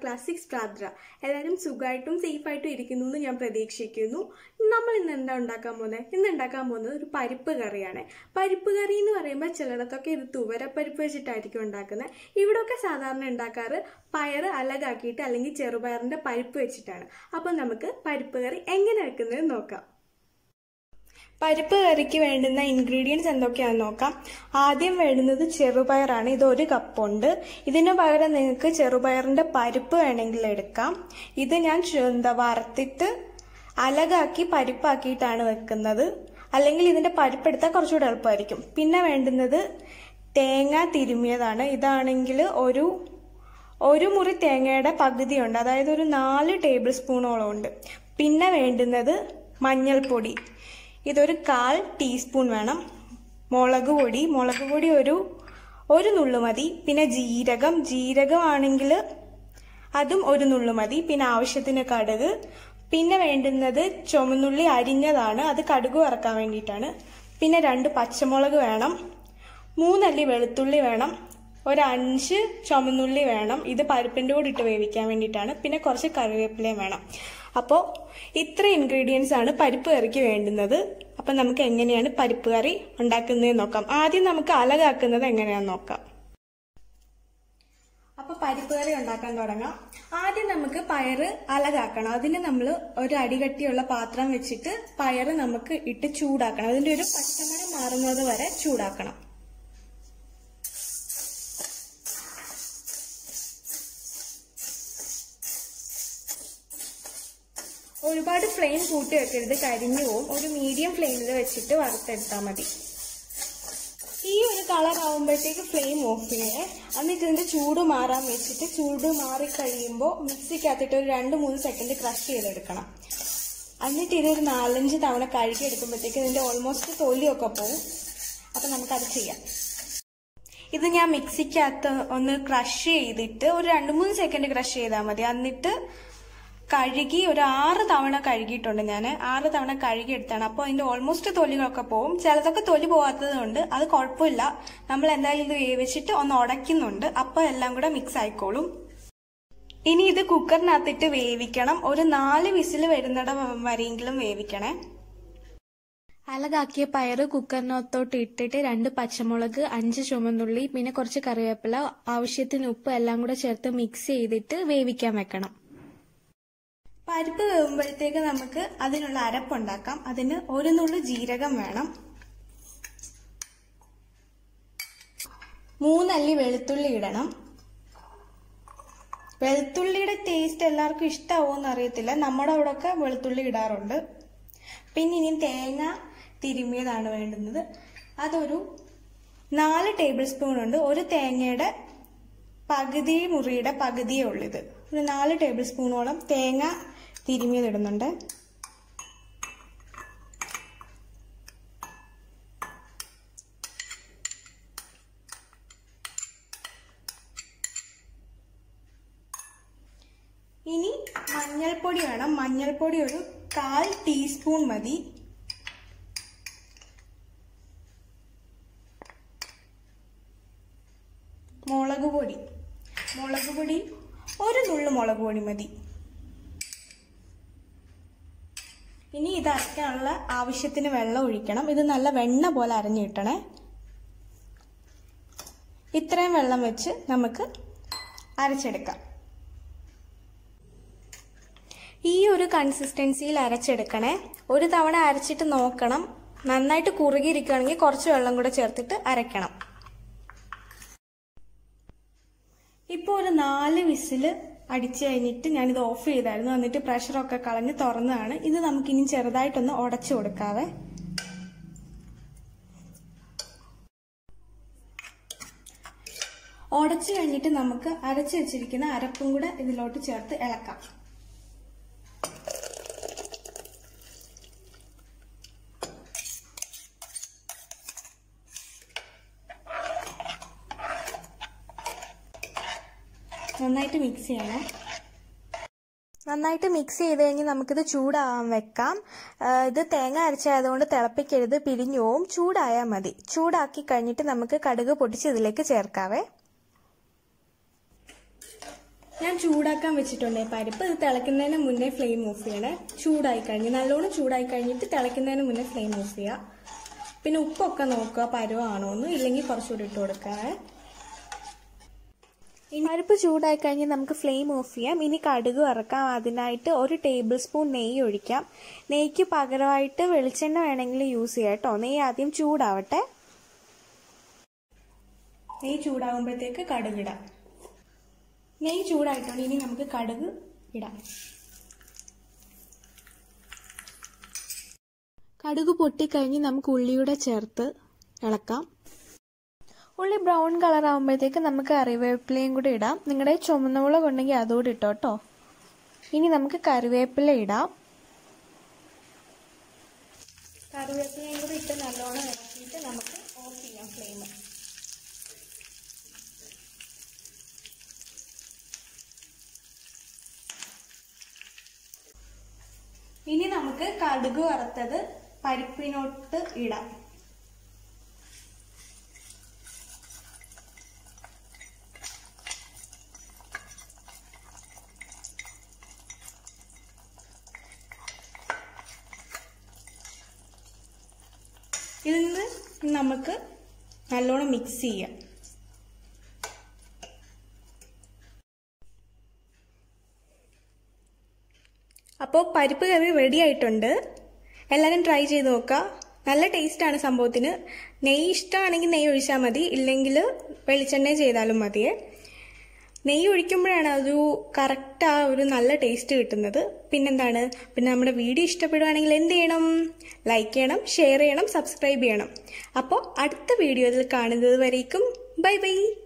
class six പ്രാദ്ര എല്ലാവരും സുഖമായിട്ടും സേഫായിട്ടും ഇരിക്കുന്നു എന്ന് ഞാൻ പ്രതീക്ഷിക്കുന്നു നമ്മൾ ഇന്ന് എന്താ ഉണ്ടാക്കാൻ പോകുന്നത് ഇന്ന് ഉണ്ടാക്കാൻ പോകുന്നത് ഒരു പരിപ്പ് കറിയാണ് പരിപ്പ് കറി എന്ന് പറയുമ്പോൾ ചിലയിടത്തൊക്കെ ഇത് തുവരപ്പരിപ്പ് വെച്ചിട്ടായിരിക്കും ഉണ്ടാക്കുന്നത് ഇവിടെയൊക്കെ സാധാരണ ഉണ്ടാക്കാറ് പയറ് അലകാക്കിയിട്ട് അല്ലെങ്കിൽ ചെറുപയറിന്റെ പരിപ്പ് വെച്ചിട്ടാണ് അപ്പം നമുക്ക് പരിപ്പ് കറി എങ്ങനെ വെക്കുന്നത് നോക്കാം പരിപ്പ് കറിക്ക് വേണ്ടുന്ന ഇൻഗ്രീഡിയൻസ് എന്തൊക്കെയാണെന്ന് നോക്കാം ആദ്യം വേണ്ടുന്നത് ചെറുപയറാണ് ഇത് ഒരു കപ്പുണ്ട് ഇതിന് പകരം നിങ്ങൾക്ക് ചെറുപയറിന്റെ പരിപ്പ് വേണമെങ്കിൽ എടുക്കാം ഇത് ഞാൻ ചു- എന്താ വറുത്തിട്ട് അലകാക്കി പരിപ്പാക്കിയിട്ടാണ് വെക്കുന്നത് അല്ലെങ്കിൽ ഇതിന്റെ പരിപ്പെടുത്താൽ കുറച്ചുകൂടെ എളുപ്പമായിരിക്കും പിന്നെ വേണ്ടുന്നത് തേങ്ങ തിരുമിയതാണ് ഇതാണെങ്കിൽ ഒരു ഒരു മുറി തേങ്ങയുടെ പകുതിയുണ്ട് അതായത് ഒരു നാല് ടേബിൾ സ്പൂണോളം ഉണ്ട് പിന്നെ വേണ്ടുന്നത് മഞ്ഞൾപ്പൊടി ഇതൊരു കാൽ ടീസ്പൂൺ വേണം മുളക് പൊടി മുളക് പൊടി ഒരു ഒരു നുള്ളു മതി പിന്നെ ജീരകം ജീരകം ആണെങ്കിൽ അതും ഒരു നുള്ളു മതി പിന്നെ ആവശ്യത്തിന് കടുക് പിന്നെ വേണ്ടുന്നത് ചുമന്നുള്ളി അരിഞ്ഞതാണ് അത് കടുക് വറക്കാൻ വേണ്ടിയിട്ടാണ് പിന്നെ രണ്ട് പച്ചമുളക് വേണം മൂന്നല്ലി വെളുത്തുള്ളി വേണം ഒരു അഞ്ച് ചുമന്നുള്ളി വേണം ഇത് പരിപ്പിൻ്റെ കൂടെ ഇട്ട് വേവിക്കാൻ വേണ്ടിയിട്ടാണ് പിന്നെ കുറച്ച് കറിവേപ്പിലയും വേണം അപ്പോൾ ഇത്ര ഇൻഗ്രീഡിയൻസ് ആണ് പരിപ്പ് കറിക്ക് വേണ്ടുന്നത് അപ്പം നമുക്ക് എങ്ങനെയാണ് പരിപ്പ് കറി ഉണ്ടാക്കുന്നത് നോക്കാം ആദ്യം നമുക്ക് അലകാക്കുന്നത് എങ്ങനെയാണെന്ന് നോക്കാം അപ്പൊ പരിപ്പ് കറി ഉണ്ടാക്കാൻ തുടങ്ങാം ആദ്യം നമുക്ക് പയറ് അലകാക്കണം അതിന് നമ്മൾ ഒരു അടികട്ടിയുള്ള പാത്രം വെച്ചിട്ട് പയറ് നമുക്ക് ഇട്ട് ചൂടാക്കണം അതിന്റെ ഒരു പച്ചമണം മാറുന്നത് വരെ ചൂടാക്കണം ഒരുപാട് ഫ്ലെയിം കൂട്ടി വെക്കരുത് കരിഞ്ഞു പോവും ഒരു മീഡിയം ഫ്ലെയിമിൽ വെച്ചിട്ട് വറുത്തെടുത്താൽ മതി ഈ ഒരു കളർ ആവുമ്പോഴത്തേക്ക് ഫ്ലെയിം ഓഫ് ചെയ്യേ എന്നിട്ട് ഇതിന്റെ ചൂട് മാറാൻ വെച്ചിട്ട് ചൂട് മാറി കഴിയുമ്പോൾ മിക്സിക്കകത്തിട്ട് ഒരു രണ്ട് മൂന്ന് സെക്കൻഡ് ക്രഷ് ചെയ്തെടുക്കണം എന്നിട്ട് ഇതൊരു നാലഞ്ച് തവണ കഴുകി എടുക്കുമ്പോഴത്തേക്ക് ഇതിന്റെ ഓൾമോസ്റ്റ് തൊലിയൊക്കെ പോവും അപ്പൊ നമുക്കത് ചെയ്യാം ഇത് ഞാൻ മിക്സിക്കകത്ത് ഒന്ന് ക്രഷ് ചെയ്തിട്ട് ഒരു രണ്ട് മൂന്ന് സെക്കൻഡ് ക്രഷ് ചെയ്താൽ മതി എന്നിട്ട് കഴുകി ഒരു ആറ് തവണ കഴുകിയിട്ടുണ്ട് ഞാൻ ആറ് തവണ കഴുകി എടുത്താണ് അപ്പോൾ അതിന്റെ ഓൾമോസ്റ്റ് തൊലികളൊക്കെ പോവും ചിലതൊക്കെ തൊലി പോകാത്തത് കൊണ്ട് അത് കുഴപ്പമില്ല നമ്മൾ എന്തായാലും ഇത് വേവിച്ചിട്ട് ഒന്ന് ഉടയ്ക്കുന്നുണ്ട് അപ്പോൾ എല്ലാം കൂടെ മിക്സ് ആയിക്കോളും ഇനി ഇത് കുക്കറിനകത്തിട്ട് വേവിക്കണം ഒരു നാല് വിസിൽ വരുന്നിട വരെയെങ്കിലും വേവിക്കണേ അലകാക്കിയ പയറ് കുക്കറിനകത്തോട്ട് ഇട്ടിട്ട് രണ്ട് പച്ചമുളക് അഞ്ച് ചുമന്നുള്ളി പിന്നെ കുറച്ച് കറിവേപ്പില ആവശ്യത്തിന് ഉപ്പ് എല്ലാം കൂടെ ചേർത്ത് മിക്സ് ചെയ്തിട്ട് വേവിക്കാൻ വെക്കണം പരിപ്പ് വേവുമ്പോഴത്തേക്ക് നമുക്ക് അതിനുള്ള അരപ്പുണ്ടാക്കാം അതിന് ഒരു നുള്ളു ജീരകം വേണം മൂന്നല്ലി വെളുത്തുള്ളി ഇടണം വെളുത്തുള്ളിയുടെ ടേസ്റ്റ് എല്ലാവർക്കും ഇഷ്ടമാവുമെന്ന് അറിയത്തില്ല നമ്മുടെ അവിടെയൊക്കെ വെളുത്തുള്ളി ഇടാറുണ്ട് പിന്നെ ഇനി തേങ്ങ തിരുമിയതാണ് വേണ്ടുന്നത് അതൊരു നാല് ടേബിൾ സ്പൂൺ ഉണ്ട് ഒരു തേങ്ങയുടെ പകുതി മുറിയുടെ പകുതിയേ ഉള്ളിത് ഒരു നാല് ടേബിൾ സ്പൂണോളം തേങ്ങ തിരുമിയതിടുന്നുണ്ട് ഇനി മഞ്ഞൾപ്പൊടി വേണം മഞ്ഞൾപ്പൊടി ഒരു കാൽ ടീസ്പൂൺ മതി മുളക് പൊടി മുളക് പൊടി ഒരു നുള്ളു മുളക് പൊടി മതി ഇനി ഇത് അരയ്ക്കാനുള്ള ആവശ്യത്തിന് വെള്ളം ഒഴിക്കണം ഇത് നല്ല വെണ്ണ പോലെ അരഞ്ഞു കിട്ടണേ ഇത്രയും വെള്ളം വെച്ച് നമുക്ക് അരച്ചെടുക്കാം ഈ ഒരു കൺസിസ്റ്റൻസിയിൽ അരച്ചെടുക്കണേ ഒരു തവണ അരച്ചിട്ട് നോക്കണം നന്നായിട്ട് കുറുകിയിരിക്കുകയാണെങ്കിൽ കുറച്ച് വെള്ളം കൂടെ ചേർത്തിട്ട് അരയ്ക്കണം ഇപ്പോൾ ഒരു നാല് വിസില് അടിച്ചു കഴിഞ്ഞിട്ട് ഞാനിത് ഓഫ് ചെയ്തായിരുന്നു എന്നിട്ട് പ്രഷറൊക്കെ കളഞ്ഞ് തുറന്നതാണ് ഇത് നമുക്കിനി ചെറുതായിട്ടൊന്ന് ഉടച്ചു കൊടുക്കാവേ ഉടച്ചു കഴിഞ്ഞിട്ട് നമുക്ക് അരച്ചു വെച്ചിരിക്കുന്ന അരപ്പും കൂടെ ഇതിലോട്ട് ചേർത്ത് ഇളക്കാം നന്നായിട്ട് മിക്സ് ചെയ്യണം നന്നായിട്ട് മിക്സ് ചെയ്ത് കഴിഞ്ഞ് നമുക്കിത് ചൂടാവാൻ വെക്കാം ആ, ഇത് തേങ്ങ അരച്ചായതുകൊണ്ട് തിളപ്പിക്കരുത് പിരിഞ്ഞു പോവും ചൂടായാൽ മതി ചൂടാക്കി കഴിഞ്ഞിട്ട് നമുക്ക് കടുക് പൊട്ടിച്ച് ഇതിലേക്ക് ചേർക്കാവേ ഞാൻ ചൂടാക്കാൻ വെച്ചിട്ടുണ്ട് പരിപ്പ് ഇത് തിളയ്ക്കുന്നതിന് മുന്നേ ഫ്ലെയിം ഓഫ് ചെയ്യണേ ചൂടായി കഴിഞ്ഞ് നല്ലോണം ചൂടായി കഴിഞ്ഞിട്ട് തിളയ്ക്കുന്നതിന് മുന്നേ ഫ്ലെയിം ഓഫ് ചെയ്യുക പിന്നെ ഉപ്പൊക്കെ നോക്കുക പരുവാണോ എന്ന് ഇല്ലെങ്കിൽ കുറച്ചുകൂടി ഇട്ട് കൊടുക്കാവേ പരിപ്പ് ചൂടായി കഴിഞ്ഞ് നമുക്ക് ഫ്ലെയിം ഓഫ് ചെയ്യാം ഇനി കടുക് വറക്കാം അതിനായിട്ട് ഒരു ടേബിൾ സ്പൂൺ നെയ്യ് ഒഴിക്കാം നെയ്ക്ക് പകരമായിട്ട് വെളിച്ചെണ്ണ വേണമെങ്കിൽ യൂസ് ചെയ്യാം കേട്ടോ നെയ്യ് ആദ്യം ചൂടാവട്ടെ നെയ്യ് ചൂടാകുമ്പോഴത്തേക്ക് കടുക് ഇടാം നെയ്യ് ചൂടായിട്ടുണ്ട് ഇനി നമുക്ക് കടുക് ഇടാം കടുക് പൊട്ടിക്കഴിഞ്ഞ് നമുക്ക് ഉള്ളിയുടെ ചേർത്ത് ഇളക്കാം ഉള്ളി ബ്രൗൺ കളർ ആകുമ്പോഴത്തേക്ക് നമുക്ക് കറിവേപ്പിലയും കൂടി ഇടാം നിങ്ങളുടെ ചുമന്ന മുളക് ഉണ്ടെങ്കിൽ അതുകൂടി ഇട്ടോ കേട്ടോ ഇനി നമുക്ക് കറിവേപ്പില ഇടാം കറിവേപ്പിലയും കൂടി ഇട്ട് നല്ലോണം ഇറക്കിയിട്ട് നമുക്ക് ഓഫ് ചെയ്യാം ഫ്ലെയിം ഇനി നമുക്ക് കടുക് വറുത്തത് പരിപ്പിനോട്ട് ഇടാം ഇതിൽ നിന്ന് നമുക്ക് നല്ലോണം മിക്സ് ചെയ്യാം അപ്പോൾ പരിപ്പ് കറി റെഡി ആയിട്ടുണ്ട് എല്ലാവരും ട്രൈ ചെയ്ത് നോക്കുക നല്ല ടേസ്റ്റാണ് സംഭവത്തിന് നെയ്യ് ഇഷ്ടമാണെങ്കിൽ നെയ്യ് ഒഴിച്ചാൽ മതി ഇല്ലെങ്കിൽ വെളിച്ചെണ്ണ ചെയ്താലും മതിയേ നെയ്യ് ഒഴിക്കുമ്പോഴാണ് ഒരു കറക്റ്റ് ആ ഒരു നല്ല ടേസ്റ്റ് കിട്ടുന്നത് പിന്നെന്താണ് പിന്നെ നമ്മുടെ വീഡിയോ ഇഷ്ടപ്പെടുവാണെങ്കിൽ എന്ത് ചെയ്യണം ലൈക്ക് ചെയ്യണം ഷെയർ ചെയ്യണം സബ്സ്ക്രൈബ് ചെയ്യണം അപ്പോൾ അടുത്ത വീഡിയോയിൽ കാണുന്നത് വരേക്കും ബൈ ബൈ